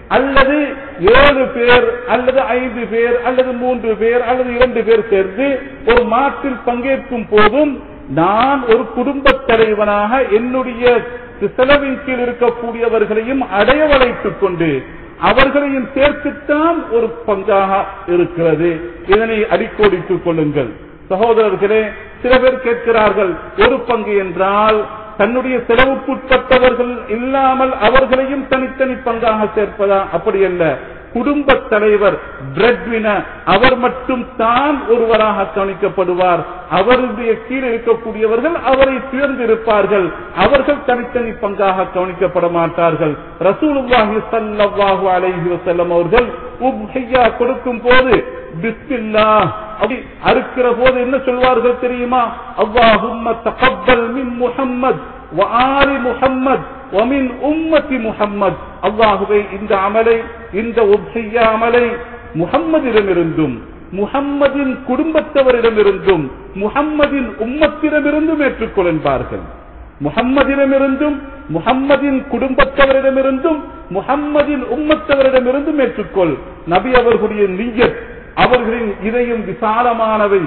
அல்லது ஏழு பேர் அல்லது ஐந்து பேர் அல்லது மூன்று பேர் அல்லது இரண்டு பேர் சேர்ந்து ஒரு மாட்டில் பங்கேற்கும் போதும் நான் ஒரு குடும்பத் தலைவனாக என்னுடைய செலவின் கீழ் இருக்கக்கூடியவர்களையும் அடையவழைத்துக் கொண்டு அவர்களையும் சேர்த்துத்தான் ஒரு பங்காக இருக்கிறது இதனை அடிக்கோடிட்டுக் கொள்ளுங்கள் சகோதரர்களே சில பேர் கேட்கிறார்கள் ஒரு பங்கு என்றால் தன்னுடைய செலவுக்குட்பட்டவர்கள் இல்லாமல் அவர்களையும் தனித்தனி பங்காக சேர்ப்பதா அப்படி அல்ல குடும்ப தலைவர் பிரெட்வினர் அவர் மட்டும் தான் ஒருவராக கவனிக்கப்படுவார் அவருடைய கீழ் இருக்கக்கூடியவர்கள் அவரை சேர்ந்திருப்பார்கள் அவர்கள் தனித்தனி பங்காக கவனிக்கப்பட மாட்டார்கள் ரசூலுல்லாஹி ஸல்லல்லாஹு அலைஹி வஸல்லம் அவர்கள் உப்ஹியா கொடுக்கும் போது பிஸ்மில்லா அப்படி அறுக்கிற போது என்ன சொல்வார்கள் தெரியுமா அல்லாஹும்ம தகப்பல் மின் முஹம்மத் وآل முஹம்மத் ومن உம்மத்தி முஹம்மத் அல்லாஹுவே இந்த அமலை இந்த உப்ஹியா அமலை முஹம்மதிடமிருந்தும் முஹம்மதின் குடும்பத்தவரிடமிருந்தும் முஹம்மதின் உம்மத்திடமிருந்தும் ஏற்றுக்கொள் என்பார்கள் முகம்மதிடமிருந்தும் முகம்மதின் குடும்பத்தவரிடமிருந்தும் முகம்மதின் உம்மத்தவரிடமிருந்தும் ஏற்றுக்கொள் நபி அவர்களுடைய நீயத் அவர்களின் இதயம் விசாலமானவை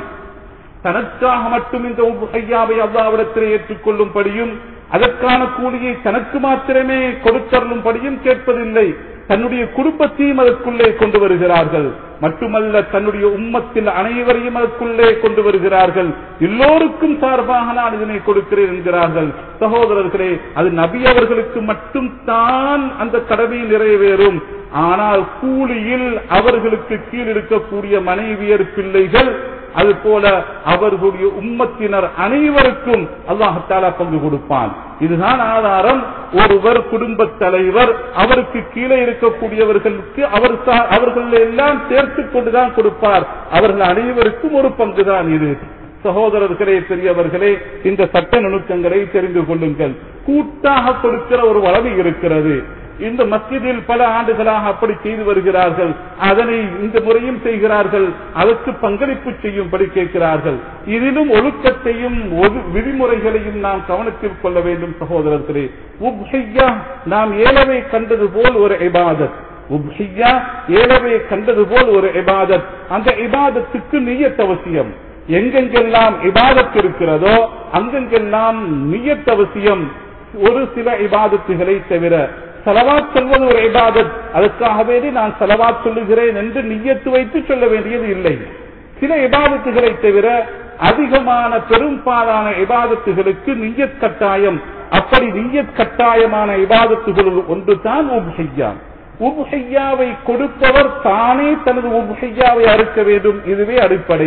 தனக்காக மட்டும் இந்த உபகையாவை அல்லாவிடத்திலே ஏற்றுக்கொள்ளும்படியும் அதற்கான கூலியை தனக்கு மாத்திரமே கொடுத்தருளும்படியும் கேட்பதில்லை தன்னுடைய குடும்பத்தையும் அதற்குள்ளே கொண்டு வருகிறார்கள் மட்டுமல்ல தன்னுடைய உம்மத்தில் அனைவரையும் அதற்குள்ளே கொண்டு வருகிறார்கள் எல்லோருக்கும் சார்பாக நான் இதனை கொடுக்கிறேன் என்கிறார்கள் சகோதரர்களே அது நபி அவர்களுக்கு மட்டும் தான் அந்த கடமை நிறைவேறும் ஆனால் கூலியில் அவர்களுக்கு கீழ் இருக்கக்கூடிய மனைவியர் பிள்ளைகள் அது போல அவர்களுடைய உம்மத்தினர் அனைவருக்கும் அல்லாஹாலா பங்கு கொடுப்பான் இதுதான் ஆதாரம் ஒருவர் குடும்ப தலைவர் அவருக்கு கீழே இருக்கக்கூடியவர்களுக்கு அவர் அவர்கள் எல்லாம் சேர்த்துக் கொண்டுதான் கொடுப்பார் அவர்கள் அனைவருக்கும் ஒரு பங்குதான் இது சகோதரர்களே பெரியவர்களே இந்த சட்ட நுணுக்கங்களை தெரிந்து கொள்ளுங்கள் கூட்டாக கொடுக்கிற ஒரு வளமை இருக்கிறது இந்த மஸ்ஜிதில் பல ஆண்டுகளாக அப்படி செய்து வருகிறார்கள் அதனை இந்த முறையும் செய்கிறார்கள் அதற்கு பங்களிப்பு செய்யும்படி கேட்கிறார்கள் இதிலும் ஒழுக்கத்தையும் விதிமுறைகளையும் நாம் கவனத்தில் கொள்ள வேண்டும் சகோதரர்களே உப்ஹையா நாம் ஏழவை கண்டது போல் ஒரு இபாதத் உப்ஹையா ஏழவை கண்டது போல் ஒரு இபாதத் அந்த இபாதத்துக்கு நியத் அவசியம் எங்கெங்கெல்லாம் இபாதத் இருக்கிறதோ அங்கெங்கெல்லாம் நியத் அவசியம் ஒரு சில இபாதத்துகளை தவிர செலவாத் சொல்வது ஒரு இபாதத் அதற்காகவே நான் செலவாத் சொல்லுகிறேன் என்று நியத்து வைத்து சொல்ல வேண்டியது இல்லை சில இபாதத்துகளை தவிர அதிகமான பெரும்பாலான இபாதத்துகளுக்கு நியத் கட்டாயம் அப்படி நியத் கட்டாயமான இபாதத்துகளுள் ஒன்றுதான் உப்ஹையா உப்ஹையாவை கொடுப்பவர் தானே தனது உப்ஹையாவை அறுக்க வேண்டும் இதுவே அடிப்படை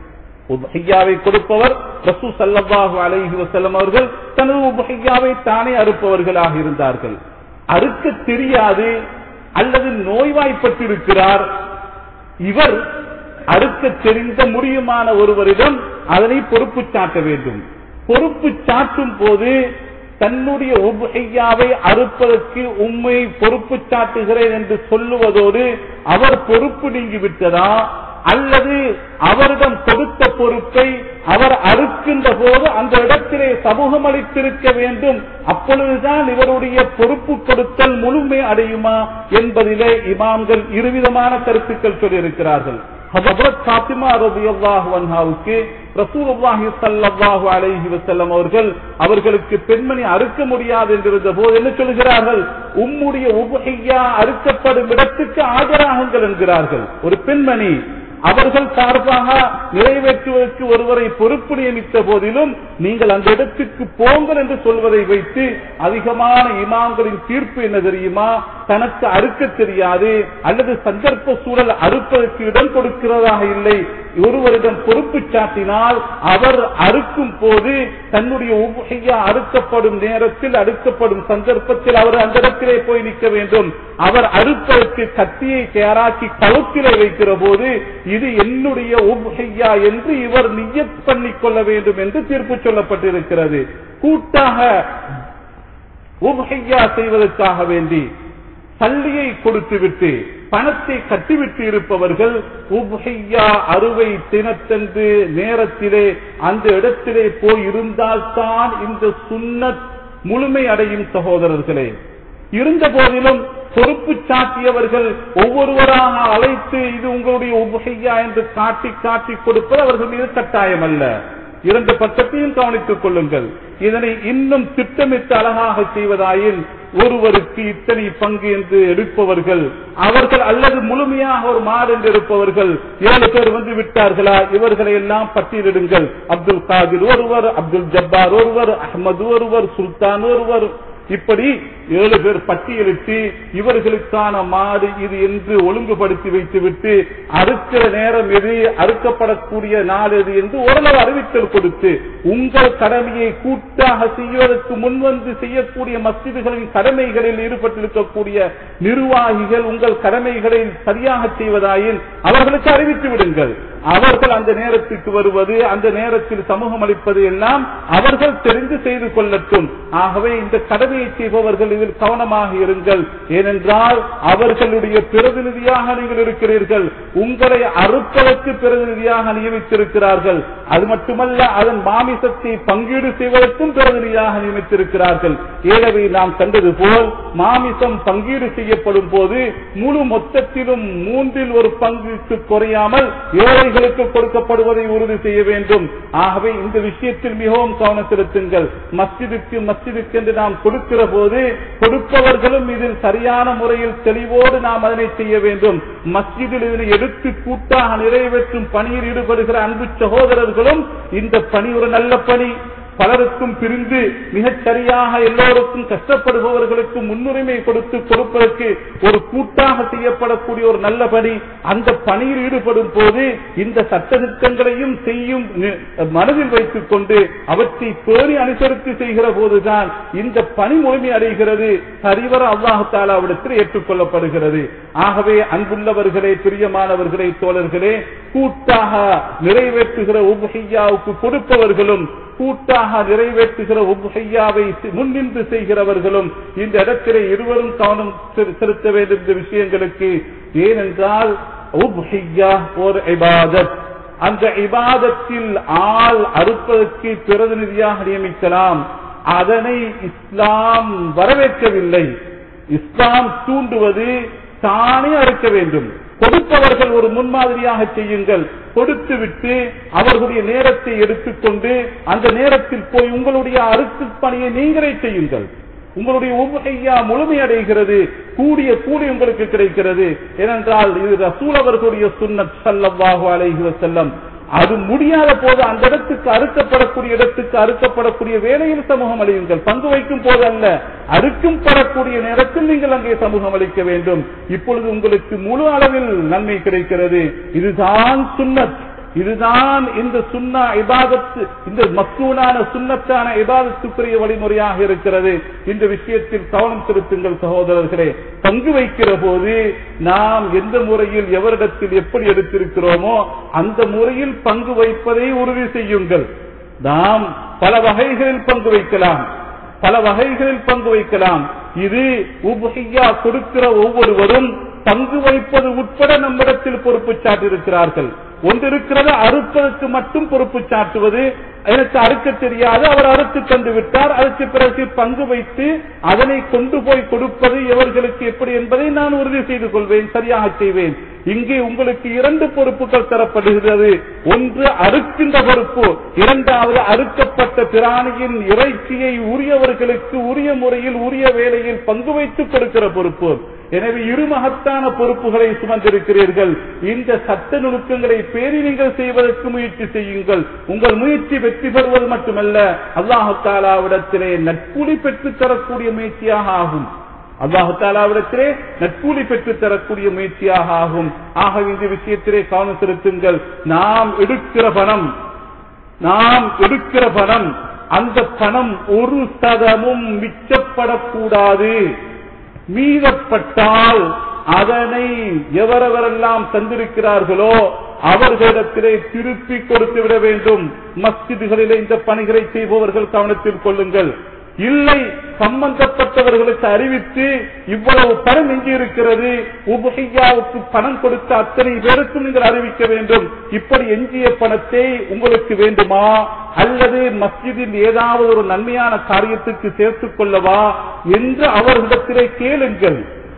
உபஹையாவை கொடுப்பவர் ரசூ சல்லல்லாஹு அலைஹி வஸல்லம் அவர்கள் தனது உபஹையாவை தானே அறுப்பவர்களாக இருந்தார்கள் அறுக்க தெரியாது அல்லது நோய்வாய்ப்பட்டிருக்கிறார் இவர் அறுக்க தெரிந்த முடியுமான ஒருவரிடம் அதனை பொறுப்பு சாட்ட வேண்டும் பொறுப்பு சாட்டும் போது தன்னுடைய உபையாவை அறுப்பதற்கு உண்மை பொறுப்பு சாட்டுகிறேன் என்று சொல்லுவதோடு அவர் பொறுப்பு நீங்கிவிட்டதா அல்லது அவரிடம் கொடுத்த பொறுப்பை அவர் அறுக்கின்ற போது அந்த இடத்திலே சமூகம் அளித்திருக்க வேண்டும் அப்பொழுதுதான் இவருடைய பொறுப்பு கொடுத்தல் முழுமை அடையுமா என்பதிலே இமாம்கள் இருவிதமான கருத்துக்கள் சொல்லியிருக்கிறார்கள் ஹஜரத் பாத்திமா ரபியல்லாஹு அன்ஹாவுக்கு ரசூலுல்லாஹி ஸல்லல்லாஹு அலைஹி வஸல்லம் அவர்கள் அவர்களுக்கு பெண்மணி அறுக்க முடியாது என்றிருந்த போது என்ன சொல்கிறார்கள் உம்முடைய உபஹையா அறுக்கப்படும் இடத்துக்கு ஆஜராகுங்கள் என்கிறார்கள் ஒரு பெண்மணி அவர்கள் சார்பாக நிறைவேற்றுவதற்கு ஒருவரை பொறுப்பு நியமித்த போதிலும் நீங்கள் அந்த இடத்துக்கு போங்கள் என்று சொல்வதை வைத்து அதிகமான இமாம்களின் தீர்ப்பு என்ன தெரியுமா தனக்கு அறுக்க தெரியாது அல்லது சந்தர்ப்ப சூழல் அறுப்பதற்கு இடம் கொடுக்கிறதாக இல்லை ஒருவரிடம் பொறுப்பு சாட்டினால் அவர் அறுக்கும் போது தன்னுடைய உபகையா அறுக்கப்படும் நேரத்தில் அறுக்கப்படும் சந்தர்ப்பத்தில் அவர் அந்த இடத்திலே போய் நிற்க வேண்டும் அவர் அறுப்பதற்கு கத்தியை தயாராக்கி கழுத்திலே வைக்கிற போது இது என்னுடைய உபகையா என்று இவர் நியத் பண்ணிக் கொள்ள வேண்டும் என்று தீர்ப்பு சொல்லப்பட்டிருக்கிறது கூட்டாக உபகையா செய்வதற்காக வேண்டி சல்லியை கொடுத்துவிட்டு பணத்தை கட்டிவிட்டு இருப்பவர்கள் உபையா அறுவை தினத்தன்று நேரத்திலே அந்த இடத்திலே போய் இருந்தால்தான் இந்த சுன்னத் முழுமை அடையும் சகோதரர்களே இருந்த போதிலும் பொறுப்பு சாட்டியவர்கள் ஒவ்வொருவராக அழைத்து இது உங்களுடைய உபகையா என்று காட்டி காட்டி கொடுப்பது அவர்கள் மீது கட்டாயம் அல்ல இரண்டு பக்கத்தையும் கவனித்துக் கொள்ளுங்கள் இதனை இன்னும் திட்டமிட்டு அழகாக செய்வதாயின் ஒருவருக்கு இத்தனை பங்கு என்று எடுப்பவர்கள் அவர்கள் அல்லது முழுமையாக ஒரு மாறு என்று இருப்பவர்கள் ஏழு பேர் வந்து விட்டார்களா இவர்களை எல்லாம் பட்டியலிடுங்கள் அப்துல் காதிர் ஒருவர் அப்துல் ஜப்பார் ஒருவர் அஹமது ஒருவர் சுல்தான் ஒருவர் இப்படி ஏழு பேர் பட்டியலிட்டு இவர்களுக்கான மாடு இது என்று ஒழுங்குபடுத்தி வைத்துவிட்டு அறுக்கிற நேரம் எது அறுக்கப்படக்கூடிய நாள் எது என்று ஓரளவு அறிவித்தல் கொடுத்து உங்கள் கடமையை கூட்டாக செய்வதற்கு முன்வந்து செய்யக்கூடிய மஸ்ஜிதுகளின் கடமைகளில் ஈடுபட்டிருக்கக்கூடிய நிர்வாகிகள் உங்கள் கடமைகளை சரியாக செய்வதாயின் அவர்களுக்கு அறிவித்து விடுங்கள் அவர்கள் அந்த நேரத்துக்கு வருவது அந்த நேரத்தில் சமூகம் அளிப்பது எல்லாம் அவர்கள் தெரிந்து செய்து கொள்ளட்டும் ஆகவே இந்த கடமையை செய்பவர்கள் இதில் கவனமாக இருங்கள் ஏனென்றால் அவர்களுடைய பிரதிநிதியாக நீங்கள் இருக்கிறீர்கள் உங்களை அறுப்பதற்கு பிரதிநிதியாக நியமித்திருக்கிறார்கள் அது மட்டுமல்ல அதன் மாமிசத்தை பங்கீடு செய்வதற்கும் பிரதிநிதியாக நியமித்திருக்கிறார்கள் ஏழவை நாம் கண்டது போல் மாமிசம் பங்கீடு செய்யப்படும் போது முழு மொத்தத்திலும் மூன்றில் ஒரு பங்குக்கு குறையாமல் ஏழைகளுக்கு கொடுக்கப்படுவதை உறுதி செய்ய வேண்டும் ஆகவே இந்த விஷயத்தில் மிகவும் கவனம் செலுத்துங்கள் மஸ்ஜிதுக்கு மஸ்ஜிதுக்கு என்று நாம் கொடுக்கிற போது கொடுப்பவர்களும் இதில் சரியான முறையில் தெளிவோடு நாம் அதனை செய்ய வேண்டும் மஸ்ஜிதில் இதனை எடுத்து கூட்டாக நிறைவேற்றும் பணியில் ஈடுபடுகிற அன்பு சகோதரர்களும் இந்த பணி ஒரு நல்ல பணி பலருக்கும் பிரிந்து மிகச் சரியாக எல்லோருக்கும் கஷ்டப்படுபவர்களுக்கு முன்னுரிமை கொடுத்து கொடுப்பதற்கு ஒரு கூட்டாக செய்யப்படக்கூடிய ஒரு நல்ல பணி அந்த பணியில் ஈடுபடும் போது இந்த சட்டத்திட்டங்களையும் செய்யும் நி- மனதில் வைத்துக் கொண்டு அவற்றை பேணி அனுசரித்து செய்கிற போதுதான் இந்த பணி முழுமை அடைகிறது சரிவர அல்லாஹு தாலாவிடத்தில் ஏற்றுக்கொள்ளப்படுகிறது ஆகவே அன்புள்ளவர்களே பிரியமானவர்களே தோழர்களே கூட்டாக நிறைவேற்றுகிற உபஹையாவுக்கு கொடுப்பவர்களும் கூட்டாக நிறைவேற்றுகிற உபஹையாவை முன்னின்று செய்கிறவர்களும் இந்த இடத்திலே இருவரும் கவனம் செ- செலுத்த வேண்டும் இந்த விஷயங்களுக்கு ஏனென்றால் உபஹையா ஒரு இபாதத் அந்த இபாதத்தில் ஆள் அறுப்பதற்கு பிரதிநிதியாக நியமிக்கலாம் அதனை இஸ்லாம் வரவேற்கவில்லை இஸ்லாம் தூண்டுவது தானே அறுக்க வேண்டும் கொடுப்பவர்கள் ஒரு முன்மாதிரியாக செய்யுங்கள் கொடுத்து விட்டு அவர்களுடைய நேரத்தை எடுத்துக்கொண்டு அந்த நேரத்தில் போய் உங்களுடைய அறுத்து பணியை நீங்களே செய்யுங்கள் உங்களுடைய உபகையா முழுமையடைகிறது கூடிய கூலி உங்களுக்கு கிடைக்கிறது ஏனென்றால் இது ரசூல் அவர்களுடைய சுன்னத் ஸல்லல்லாஹு அலைஹி வஸல்லம் அது முடியாத போது அந்த இடத்துக்கு அறுக்கப்படக்கூடிய இடத்துக்கு அறுக்கப்படக்கூடிய வேலையில் சமூகம் அளியுங்கள் பங்கு வைக்கும் போது அல்ல அறுக்கும் படக்கூடிய நேரத்தில் நீங்கள் அங்கே சமூகம் அளிக்க வேண்டும் இப்பொழுது உங்களுக்கு முழு அளவில் நன்மை கிடைக்கிறது இதுதான் சுன்னத் இதுதான் இந்த சுன்னா இபாதத்து இந்த மக்கூனான சுன்னத்தான இபாதத்துக்குரிய வழிமுறையாக இருக்கிறது இந்த விஷயத்தில் கவனம் செலுத்துங்கள் சகோதரர்களே பங்கு வைக்கிற போது நாம் எந்த முறையில் எவரிடத்தில் எப்படி எடுத்திருக்கிறோமோ அந்த முறையில் பங்கு வைப்பதை உறுதி செய்யுங்கள் நாம் பல வகைகளில் பங்கு வைக்கலாம் பல வகைகளில் பங்கு வைக்கலாம் இது உபஹையா கொடுக்கிற ஒவ்வொருவரும் பங்கு வைப்பது உட்பட நம்மிடத்தில் பொறுப்பு சாட்டியிருக்கிறார்கள் ஒன்று இருக்கிறது அறுப்பதற்கு மட்டும் பொறுப்பு சாட்டுவது எனக்கு அறுக்க தெரியாது அவர் அறுத்து தந்து விட்டார் அதற்கு பிறகு பங்கு வைத்து அதனை கொண்டு போய் கொடுப்பது எவர்களுக்கு எப்படி என்பதை நான் உறுதி செய்து கொள்வேன் சரியாக செய்வேன் இங்கே உங்களுக்கு இரண்டு பொறுப்புகள் தரப்படுகிறது ஒன்று அறுக்கின்ற பொறுப்பு இரண்டாவது அறுக்கப்பட்ட பிராணியின் இறைச்சியை உரியவர்களுக்கு உரிய முறையில் உரிய வேளையில் பங்கு வைத்து கொடுக்கிற பொறுப்பு எனவே இரு மகத்தான பொறுப்புகளை சுமந்திருக்கிறீர்கள் இந்த சட்ட நுணுக்கங்களை பேரி நீங்கள் செய்வதற்கு முயற்சி செய்யுங்கள் உங்கள் முயற்சி வெற்றி பெறுவது மட்டுமல்ல அல்லாஹு தாலாவிடத்திலே நட்புலி பெற்றுத் தரக்கூடிய முயற்சியாக ஆகும் அல்லாஹு தாலாவிடத்திலே நட்பூலி பெற்று தரக்கூடிய முயற்சியாக ஆகும் ஆக இந்த விஷயத்திலே கவனம் செலுத்துங்கள் நாம் எடுக்கிற பணம் நாம் எடுக்கிற பணம் அந்த பணம் ஒரு சதமும் மிச்சப்படக்கூடாது மீதப்பட்டால் அதனை எவரவரெல்லாம் தந்திருக்கிறார்களோ அவர்களிடத்திலே திருப்பி கொடுத்து விட வேண்டும் மஸ்ஜிதுகளிலே இந்த பணிகளை செய்பவர்கள் கவனத்தில் கொள்ளுங்கள் இல்லை சம்பந்தப்பட்டவர்களுக்கு அறிவித்து இவ்வளவு பணம் எஞ்சி இருக்கிறது உபகையாவுக்கு பணம் கொடுத்த அத்தனை பேருக்கும் நீங்கள் அறிவிக்க வேண்டும் இப்படி எஞ்சிய பணத்தை உங்களுக்கு வேண்டுமா அல்லது மஸ்ஜிதில் ஏதாவது ஒரு நன்மையான காரியத்துக்கு சேர்த்துக் கொள்ளவா என்று அவர்களிடத்திலே கேளுங்கள்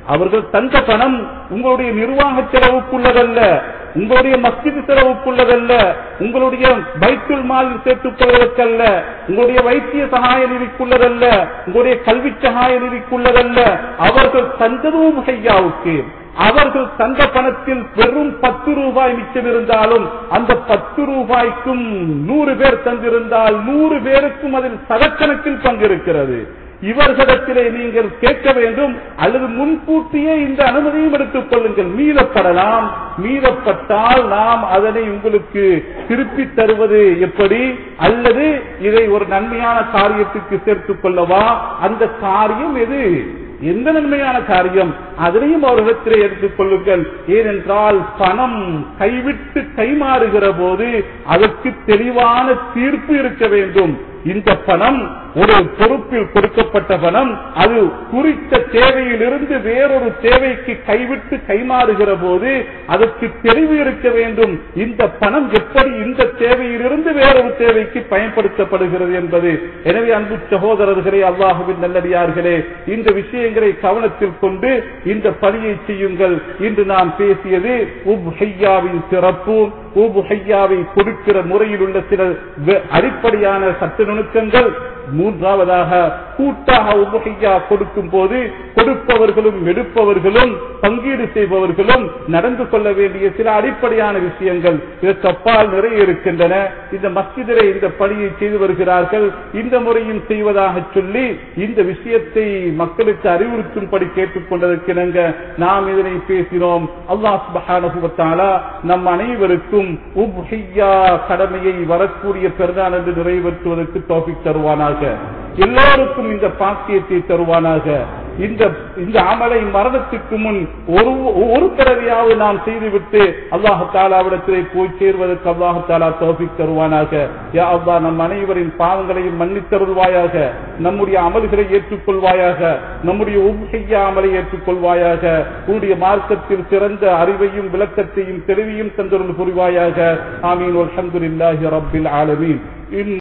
அவர்கள் தந்த பணம் உங்களுடைய நிர்வாக செலவுக்குள்ளதல்ல உங்களுடைய மஸ்ஜித் செலவுக்குள்ளதல்ல உங்களுடைய பைத்துல் மால் சேர்த்துக் கொள்வதற்கல்ல உங்களுடைய வைத்திய சகாய நிதிக்குள்ளதல்ல உங்களுடைய கல்வி சகாய நிதிக்குள்ளதல்ல அவர்கள் தந்ததும் ஹையாவுக்கு அவர்கள் தந்த பணத்தில் வெறும் பத்து ரூபாய் மிச்சம் இருந்தாலும் அந்த பத்து ரூபாய்க்கும் நூறு பேர் தந்திருந்தால் நூறு பேருக்கும் அதில் சதக்கணக்கில் பங்கு இருக்கிறது இவர்களிடத்திலே நீங்கள் கேட்க வேண்டும் அல்லது முன்கூட்டியே இந்த அனுமதியும் எடுத்துக் கொள்ளுங்கள் மீறப்படலாம் மீறப்பட்டால் நாம் அதனை உங்களுக்கு திருப்பி தருவது எப்படி அல்லது இதை ஒரு நன்மையான காரியத்துக்கு சேர்த்துக் கொள்ளவா அந்த காரியம் எது எந்த நன்மையான காரியம் அதனையும் அவர்களிடத்திலே எடுத்துக் கொள்ளுங்கள் ஏனென்றால் பணம் கைவிட்டு கைமாறுகிற போது அதற்கு தெளிவான தீர்ப்பு இருக்க வேண்டும் இந்த பணம் ஒரு பொறுப்பில் கொடுக்கப்பட்ட பணம் அது குறித்த தேவையிலிருந்து வேறொரு தேவைக்கு கைவிட்டு கைமாறுகிற போது அதற்கு தெளிவு இருக்க வேண்டும் இந்த பணம் எப்படி இந்த தேவையிலிருந்து வேறொரு தேவைக்கு பயன்படுத்தப்படுகிறது என்பது எனவே அன்பு சகோதரர்களே அல்லாஹுவின் நல்லடியார்களே இந்த விஷயங்களை கவனத்தில் கொண்டு இந்த பணியை செய்யுங்கள் இன்று நாம் பேசியது உப்ஹையாவின் சிறப்பு உப்ஹையாவை கொடுக்கிற முறையில் உள்ள சில வெ- அடிப்படையான சட்ட நுணுக்கங்கள் மூன்றாவதாக கூட்டாக உபகையா கொடுக்கும் போது கொடுப்பவர்களும் எடுப்பவர்களும் பங்கீடு செய்பவர்களும் நடந்து கொள்ள வேண்டிய சில அடிப்படையான விஷயங்கள் இதற்கு அப்பால் நிறைய இருக்கின்றன இந்த மஸ்ஜிதிலே இந்த பணியை செய்து வருகிறார்கள் இந்த முறையும் செய்வதாக சொல்லி இந்த விஷயத்தை மக்களுக்கு அறிவுறுத்தும்படி கேட்டுக்கொண்டதற்கு இணங்க நாம் இதனை பேசினோம் அல்லாஹ் சுப்ஹானஹு வ தஆலா நம் அனைவருக்கும் உப்ஹியா கடமையை வரக்கூடிய பெருநாள் என்று நிறைவேற்றுவதற்கு தோபிக் தருவானாக எல்லோருக்கும் இந்த பாக்கியத்தை தருவானாக இந்த இந்த அமலை மரணத்துக்கு முன் ஒரு ஒரு தடவையாவது நாம் செய்துவிட்டு அல்லாஹு தாலாவிடத்திலே போய் சேர்வதற்கு அல்லாஹு தாலா தோபிக் தருவானாக யா அல்லா நம் அனைவரின் பாவங்களையும் மன்னித்தருள்வாயாக நம்முடைய அமல்களை ஏற்றுக்கொள்வாயாக நம்முடைய உப்ஹையா அமலை ஏற்றுக்கொள்வாயாக உன்னுடைய மார்க்கத்தில் சிறந்த அறிவையும் விளக்கத்தையும் தெளிவையும் தந்தருள் புரிவாயாக ஆமீன் அல்ஹம்துலில்லாஹி ரப்பில் ஆலமீன்